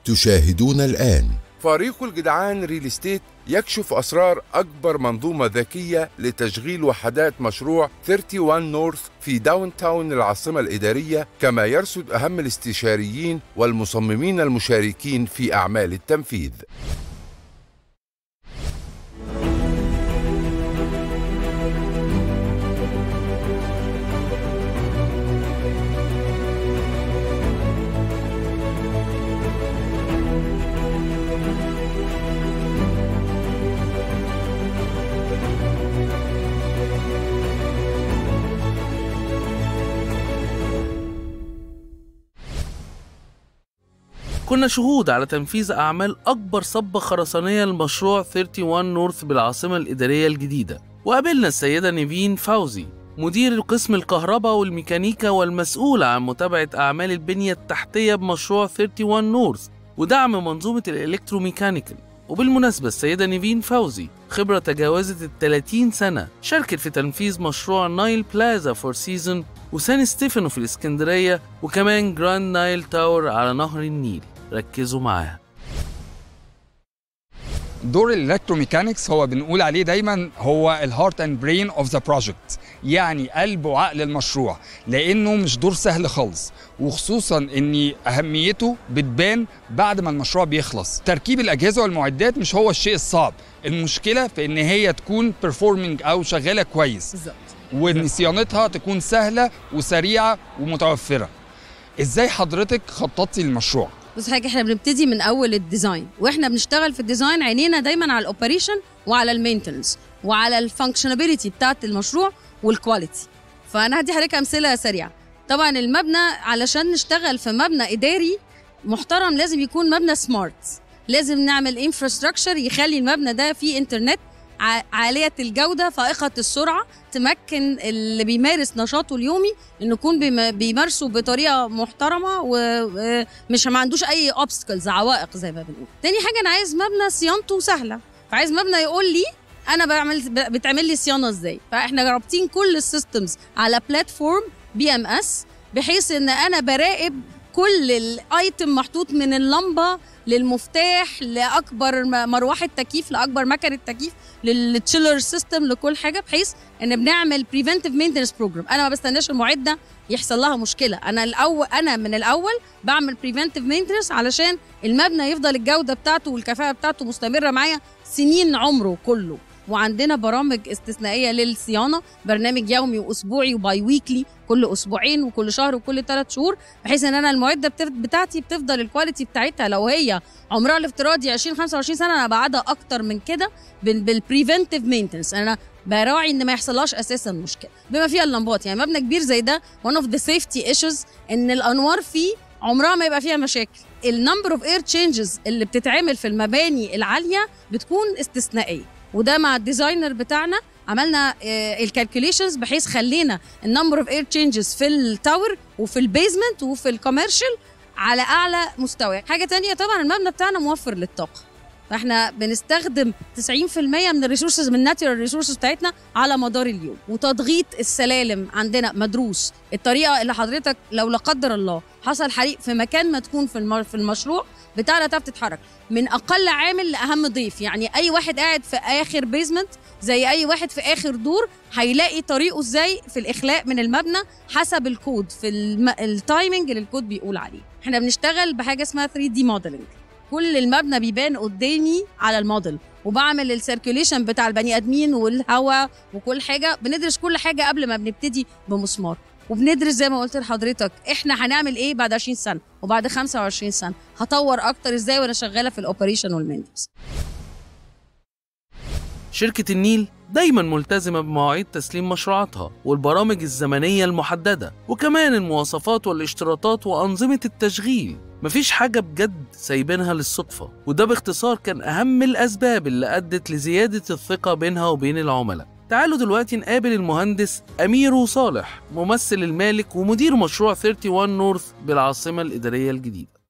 تشاهدون الآن فريق الجدعان ريل استيت يكشف أسرار أكبر منظومة ذكية لتشغيل وحدات مشروع 31 نورث في داون تاون العاصمة الإدارية كما يرصد أهم الاستشاريين والمصممين المشاركين في أعمال التنفيذ كنا شهود على تنفيذ أعمال أكبر صبة خرسانية لمشروع 31 نورث بالعاصمة الإدارية الجديدة وقابلنا السيدة نيفين فوزي مدير قسم الكهرباء والميكانيكا والمسؤول عن متابعة أعمال البنية التحتية بمشروع 31 نورث ودعم منظومة الإلكتروميكانيكال وبالمناسبة السيدة نيفين فوزي خبرة تجاوزت ال 30 سنة شاركت في تنفيذ مشروع نايل بلازا فور سيزون وسان ستيفانو في الإسكندرية وكمان جراند نايل تاور على نهر النيل ركزوا معاها دور الالكتروميكانكس هو بنقول عليه دايما هو الهارت اند برين اوف ذا بروجكت يعني قلب وعقل المشروع لانه مش دور سهل خالص وخصوصا ان اهميته بتبان بعد ما المشروع بيخلص تركيب الاجهزه والمعدات مش هو الشيء الصعب المشكله في ان هي تكون بيرفورمينج او شغاله كويس بالظبط وان صيانتها تكون سهله وسريعه ومتوفره ازاي حضرتك خططتي للمشروع بص حاجه احنا بنبتدي من اول الديزاين واحنا بنشتغل في الديزاين عينينا دايما على الاوبريشن وعلى المينتنس وعلى الفانكشنابيلتي بتاعت المشروع والكواليتي فانا هدي حضرتك امثله سريعه طبعا المبنى علشان نشتغل في مبنى اداري محترم لازم يكون مبنى سمارت لازم نعمل انفراستراكشر يخلي المبنى ده فيه انترنت ع- عاليه الجوده فائقه السرعه تمكن اللي بيمارس نشاطه اليومي انه يكون بيم- بيمارسه بطريقه محترمه ومش ما عندوش اي اوبستكلز عوائق زي ما بنقول تاني حاجه انا عايز مبنى صيانته سهله فعايز مبنى يقول لي انا بعمل ب- بتعمل لي صيانه ازاي فاحنا رابطين كل السيستمز على بلاتفورم بي ام اس بحيث ان انا براقب كل الايتم محطوط من اللمبه للمفتاح لاكبر م- مروحه تكييف لاكبر مكنه تكييف للتشيلر سيستم لكل حاجه بحيث ان بنعمل بريفنتيف مينتنس بروجرام انا ما بستناش المعده يحصل لها مشكله انا الاول انا من الاول بعمل بريفنتيف مينتنس علشان المبنى يفضل الجوده بتاعته والكفاءه بتاعته مستمره معايا سنين عمره كله وعندنا برامج استثنائيه للصيانه برنامج يومي واسبوعي وباي ويكلي كل اسبوعين وكل شهر وكل ثلاث شهور بحيث ان انا المعده بتف- بتاعتي بتفضل الكواليتي بتاعتها لو هي عمرها الافتراضي 20 25 سنه انا بعدها اكتر من كده بالبريفنتيف مينتنس انا براعي ان ما يحصلهاش اساسا مشكله بما فيها اللمبات يعني مبنى كبير زي ده one of the safety issues ان الانوار فيه عمرها ما يبقى فيها مشاكل النمبر اوف اير تشينجز اللي بتتعمل في المباني العاليه بتكون استثنائيه وده مع الديزاينر بتاعنا عملنا الكالكوليشنز بحيث خلينا النمبر اوف اير تشينجز في التاور وفي البيزمنت وفي الكوميرشال على اعلى مستوى حاجه تانية طبعا المبنى بتاعنا موفر للطاقه فاحنا بنستخدم 90% من الريسورسز من الناتشرال ريسورسز بتاعتنا على مدار اليوم وتضغيط السلالم عندنا مدروس الطريقه اللي حضرتك لو لا قدر الله حصل حريق في مكان ما تكون في الم- في المشروع بتاعنا تعرف تتحرك من اقل عامل لاهم ضيف يعني اي واحد قاعد في اخر بيزمنت زي اي واحد في اخر دور هيلاقي طريقه ازاي في الاخلاء من المبنى حسب الكود في الم... التايمنج اللي الكود بيقول عليه احنا بنشتغل بحاجه اسمها 3 دي موديلنج كل المبنى بيبان قدامي على الموديل وبعمل السيركيوليشن بتاع البني ادمين والهواء وكل حاجه بندرس كل حاجه قبل ما بنبتدي بمسمار وبندرس زي ما قلت لحضرتك احنا هنعمل ايه بعد 20 سنه وبعد 25 سنه هطور اكتر ازاي وانا شغاله في الاوبريشن والمينتنس شركة النيل دايما ملتزمة بمواعيد تسليم مشروعاتها والبرامج الزمنية المحددة وكمان المواصفات والاشتراطات وأنظمة التشغيل مفيش حاجة بجد سايبينها للصدفة وده باختصار كان أهم الأسباب اللي أدت لزيادة الثقة بينها وبين العملاء تعالوا دلوقتي نقابل المهندس أميرو صالح ممثل المالك ومدير مشروع 31 نورث بالعاصمة الإدارية الجديدة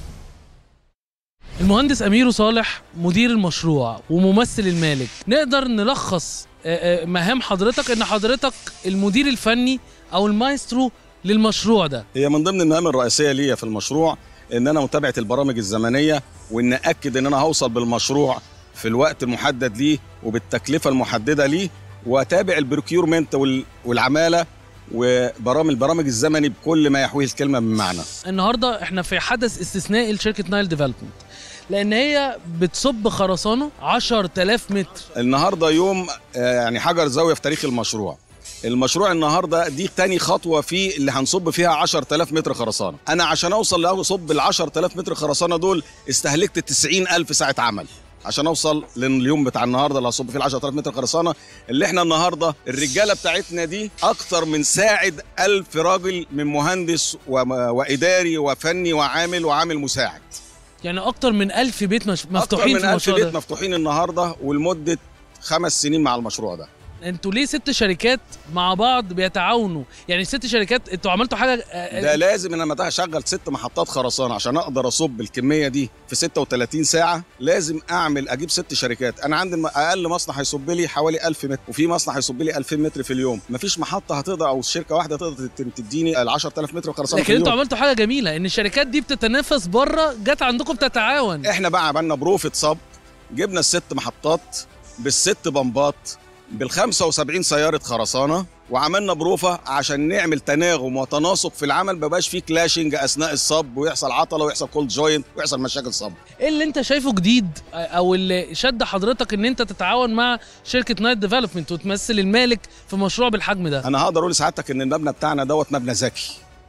المهندس أميرو صالح مدير المشروع وممثل المالك نقدر نلخص آه، آه، مهام حضرتك ان حضرتك المدير الفني او المايسترو للمشروع ده هي من ضمن المهام الرئيسيه ليا في المشروع ان انا متابعه البرامج الزمنيه وان اكد ان انا هوصل بالمشروع في الوقت المحدد ليه وبالتكلفه المحدده ليه واتابع البروكيورمنت وال- والعماله وبرامج البرامج الزمني بكل ما يحويه الكلمه من معنى النهارده احنا في حدث استثنائي لشركه نايل ديفلوبمنت لان هي بتصب خرسانه 10000 متر النهارده يوم آه، يعني حجر زاويه في تاريخ المشروع المشروع النهارده دي تاني خطوه فيه اللي هنصب فيها 10000 متر خرسانه انا عشان اوصل لاصب ال 10000 متر خرسانه دول استهلكت 90000 ساعه عمل عشان اوصل لليوم بتاع النهارده اللي هصب فيه ال 10000 متر خرسانه اللي احنا النهارده الرجاله بتاعتنا دي اكتر من ساعد 1000 راجل من مهندس وم- واداري وفني وعامل وعامل مساعد يعني اكتر من 1000 بيت مش- اكتر مفتوحين من في 1000 المشروع بيت ده مفتوحين النهارده ولمده خمس سنين مع المشروع ده انتوا ليه ست شركات مع بعض بيتعاونوا يعني ست شركات انتوا عملتوا حاجه آه، ده لازم ان انا اشغل ست محطات خرسانه عشان اقدر اصب الكميه دي في 36 ساعه لازم اعمل اجيب ست شركات انا عندي الم- اقل مصنع هيصب لي حوالي 1000 متر وفي مصنع هيصب لي 2000 متر في اليوم مفيش محطه هتقدر او شركه واحده تقدر تت- تديني ال 10000 متر خرسانه في لكن انتوا اليوم عملتوا حاجه جميله ان الشركات دي بتتنافس بره جت عندكم تتعاون احنا بقى عملنا بروفة صب جبنا الست محطات بالست بمبات بال 75 سياره خرسانه وعملنا بروفه عشان نعمل تناغم وتناسق في العمل ما بقاش فيه كلاشنج اثناء الصب ويحصل عطله ويحصل كولد جوينت ويحصل مشاكل صب ايه اللي انت شايفه جديد او اللي شد حضرتك ان انت تتعاون مع شركه نايت ديفلوبمنت وتمثل المالك في مشروع بالحجم ده انا هقدر اقول لسعادتك ان المبنى بتاعنا دوت مبنى ذكي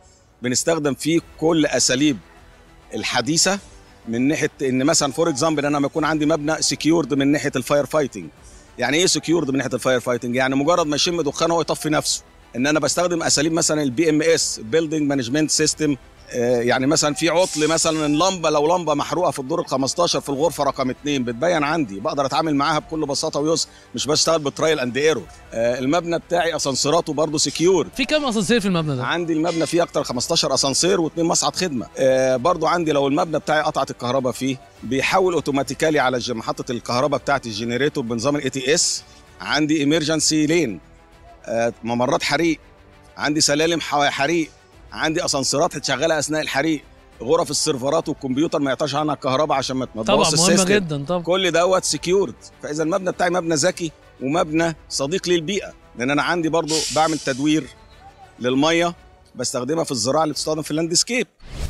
بنستخدم فيه كل اساليب الحديثه من ناحيه ان مثلا فور اكزامبل انا لما يكون عندي مبنى سكيورد من ناحيه الفاير فايتنج يعني ايه سكيورد من ناحيه الفاير فايتنج يعني مجرد ما يشم دخان هو يطفي نفسه ان انا بستخدم اساليب مثلا البي ام اس بيلدينج مانجمنت سيستم يعني مثلا في عطل مثلا لمبه لو لمبه محروقه في الدور ال 15 في الغرفه رقم 2 بتبين عندي بقدر اتعامل معاها بكل بساطه ويسر مش بشتغل بترايل اند ايرور المبنى بتاعي اسانسيراته برضه سكيور في كام اسانسير في المبنى ده عندي المبنى فيه اكتر 15 اسانسير واثنين مصعد خدمه آه برضو عندي لو المبنى بتاعي قطعت الكهرباء فيه بيحول اوتوماتيكالي على الج- محطه الكهرباء بتاعتي الجنريتور بنظام الاي تي اس عندي ايمرجنسي لين آه ممرات حريق عندي سلالم ح- حريق عندي اسانسيرات شغاله اثناء الحريق غرف السيرفرات والكمبيوتر ما يقطعش عنها الكهرباء عشان ما ما طبعا تبوظش مهمه السيستم جدا طبعا كل دوت سكيورد فاذا المبنى بتاعي مبنى ذكي ومبنى صديق للبيئه لان انا عندي برضو بعمل تدوير للميه بستخدمها في الزراعه اللي بتستخدم في اللاندسكيب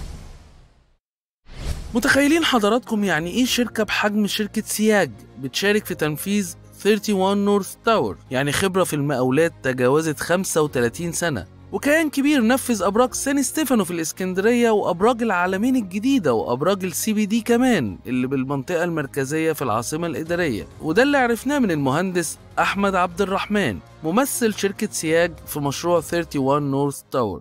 متخيلين حضراتكم يعني ايه شركة بحجم شركة سياج بتشارك في تنفيذ 31 نورث تاور يعني خبرة في المقاولات تجاوزت 35 سنة وكيان كبير نفذ أبراج سان ستيفانو في الإسكندرية وأبراج العالمين الجديدة وأبراج السي بي دي كمان اللي بالمنطقة المركزية في العاصمة الإدارية وده اللي عرفناه من المهندس أحمد عبد الرحمن ممثل شركة سياج في مشروع 31 نورث تاور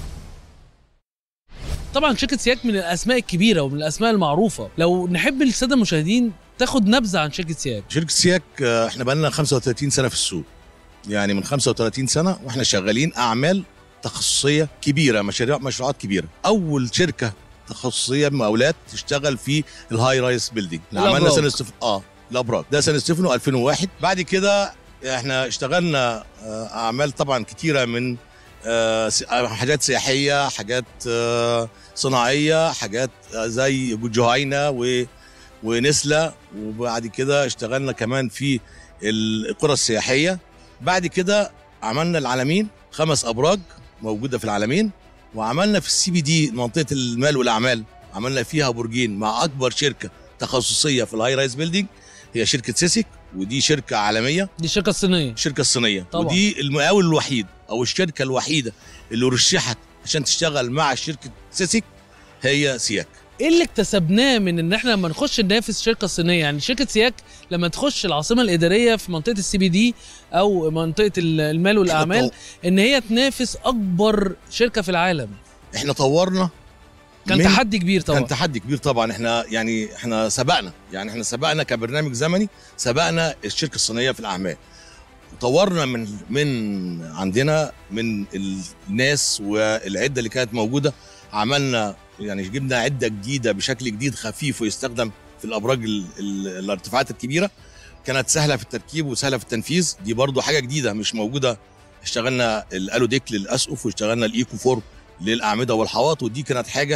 طبعا شركة سياج من الأسماء الكبيرة ومن الأسماء المعروفة لو نحب السادة المشاهدين تاخد نبذة عن شركة سياج شركة سياك آه، احنا بقالنا 35 سنة في السوق يعني من 35 سنة واحنا شغالين أعمال تخصصية كبيرة مشاريع مشروعات كبيرة أول شركة تخصصية مقاولات تشتغل في الهاي رايس بيلدينج احنا عملنا الأبراج. سان ستيفن اه الأبراج ده سان ستيفانو 2001 بعد كده احنا اشتغلنا آه، أعمال طبعا كتيرة من آه، س- آه، حاجات سياحية حاجات آه، صناعية حاجات آه، زي جهينة و ونسلة وبعد كده اشتغلنا كمان في القرى السياحية بعد كده عملنا العالمين خمس أبراج موجودة في العالمين وعملنا في السي بي دي منطقة المال والأعمال عملنا فيها برجين مع أكبر شركة تخصصية في الهاي رايز بيلدينج هي شركة سيسك ودي شركة عالمية دي الشركة الصينية الشركة الصينية طبعا. ودي المقاول الوحيد أو الشركة الوحيدة اللي رشحت عشان تشتغل مع شركة سيسك هي سياك ايه اللي اكتسبناه من ان احنا لما نخش ننافس شركه صينيه يعني شركه سياك لما تخش العاصمه الاداريه في منطقه السي بي دي او منطقه ال- المال والاعمال ان هي تنافس اكبر شركه في العالم احنا طورنا كان من- تحدي كبير طبعا كان تحدي كبير طبعا احنا يعني احنا سبقنا يعني احنا سبقنا كبرنامج زمني سبقنا الشركه الصينيه في الاعمال طورنا من من عندنا من الناس والعده اللي كانت موجوده عملنا يعني جبنا عده جديده بشكل جديد خفيف ويستخدم في الابراج ال ال الارتفاعات الكبيره كانت سهله في التركيب وسهله في التنفيذ دي برضو حاجه جديده مش موجوده اشتغلنا الالوديك للاسقف واشتغلنا الايكو فور للاعمده والحواط ودي كانت حاجه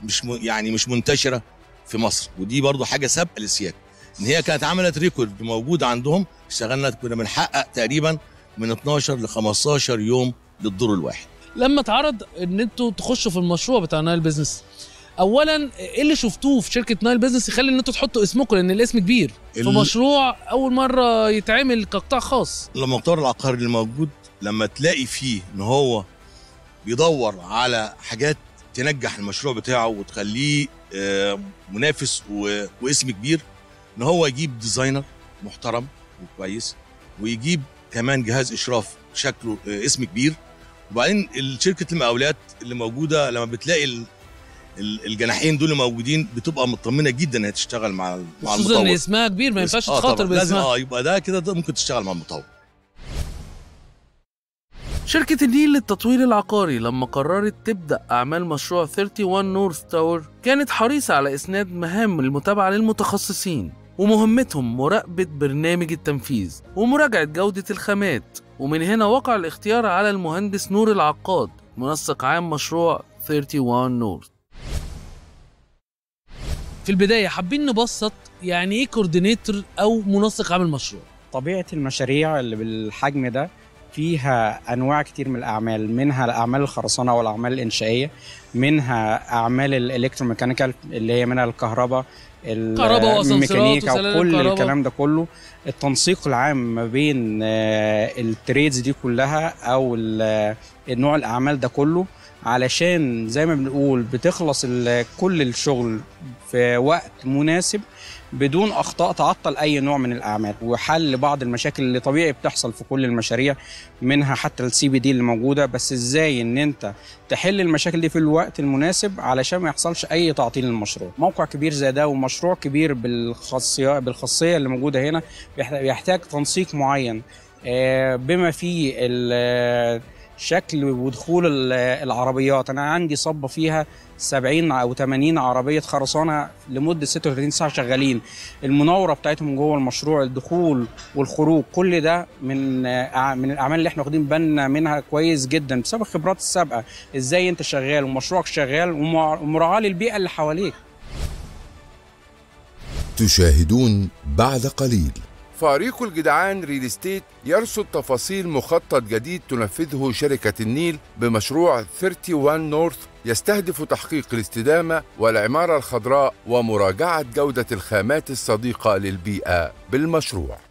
مش م... يعني مش منتشره في مصر ودي برضو حاجه سابقه للسياق ان هي كانت عملت ريكورد موجود عندهم اشتغلنا كنا بنحقق تقريبا من 12 ل 15 يوم للدور الواحد لما اتعرض ان انتوا تخشوا في المشروع بتاع نايل بيزنس اولا ايه اللي شفتوه في شركه نايل بيزنس يخلي ان انتوا تحطوا اسمكم لان الاسم كبير في ال- مشروع اول مره يتعمل كقطاع خاص المقطار العقاري اللي موجود لما تلاقي فيه ان هو بيدور على حاجات تنجح المشروع بتاعه وتخليه آه، منافس و- واسم كبير ان هو يجيب ديزاينر محترم وكويس ويجيب كمان جهاز اشراف شكله آه، اسم كبير وبعدين شركه المقاولات اللي موجوده لما بتلاقي ال- ال- الجناحين دول موجودين بتبقى مطمنه جدا انها تشتغل مع ال- مع خصوصا ان المطور اسمها كبير ما ينفعش آه تخاطر طبعاً. لازم باسمها اه يبقى ده كده ده ممكن تشتغل مع المطور شركة النيل للتطوير العقاري لما قررت تبدأ أعمال مشروع 31 نورث تاور كانت حريصة على إسناد مهام المتابعة للمتخصصين ومهمتهم مراقبة برنامج التنفيذ ومراجعة جودة الخامات ومن هنا وقع الاختيار على المهندس نور العقاد منسق عام مشروع 31 نورث في البداية حابين نبسط يعني إيه كوردينيتور أو منسق عام المشروع طبيعه المشاريع اللي بالحجم ده فيها انواع كتير من الاعمال منها الاعمال الخرسانه والاعمال الانشائيه منها اعمال الالكتروميكانيكال اللي هي منها الكهرباء كهرباء وأسانسيرات الميكانيكا وسلالم وكل كهرباء. الكلام ده كله التنسيق العام ما بين آه، التريدز دي كلها او ال- النوع الاعمال ده كله علشان زي ما بنقول بتخلص ال- كل الشغل في وقت مناسب بدون اخطاء تعطل اي نوع من الاعمال وحل بعض المشاكل اللي طبيعي بتحصل في كل المشاريع منها حتى السي بي دي اللي موجوده بس ازاي ان انت تحل المشاكل دي في الوقت المناسب علشان ما يحصلش اي تعطيل للمشروع موقع كبير زي ده ومشروع كبير بالخاصيه بالخاصيه اللي موجوده هنا بيحت- بيحتاج تنسيق معين آه، بما فيه ال- شكل ودخول ال- العربيات انا عندي صبه فيها 70 او 80 عربيه خرسانه لمده 36 ساعه شغالين المناوره بتاعتهم جوه المشروع الدخول والخروج كل ده من آه، من الاعمال اللي احنا واخدين بالنا منها كويس جدا بسبب الخبرات السابقه ازاي انت شغال ومشروعك شغال ومع- ومراعاه للبيئه اللي حواليك تشاهدون بعد قليل فريق الجدعان ريل استيت يرصد تفاصيل مخطط جديد تنفذه شركة النيل بمشروع 31 نورث يستهدف تحقيق الاستدامة والعمارة الخضراء ومراجعة جودة الخامات الصديقة للبيئة بالمشروع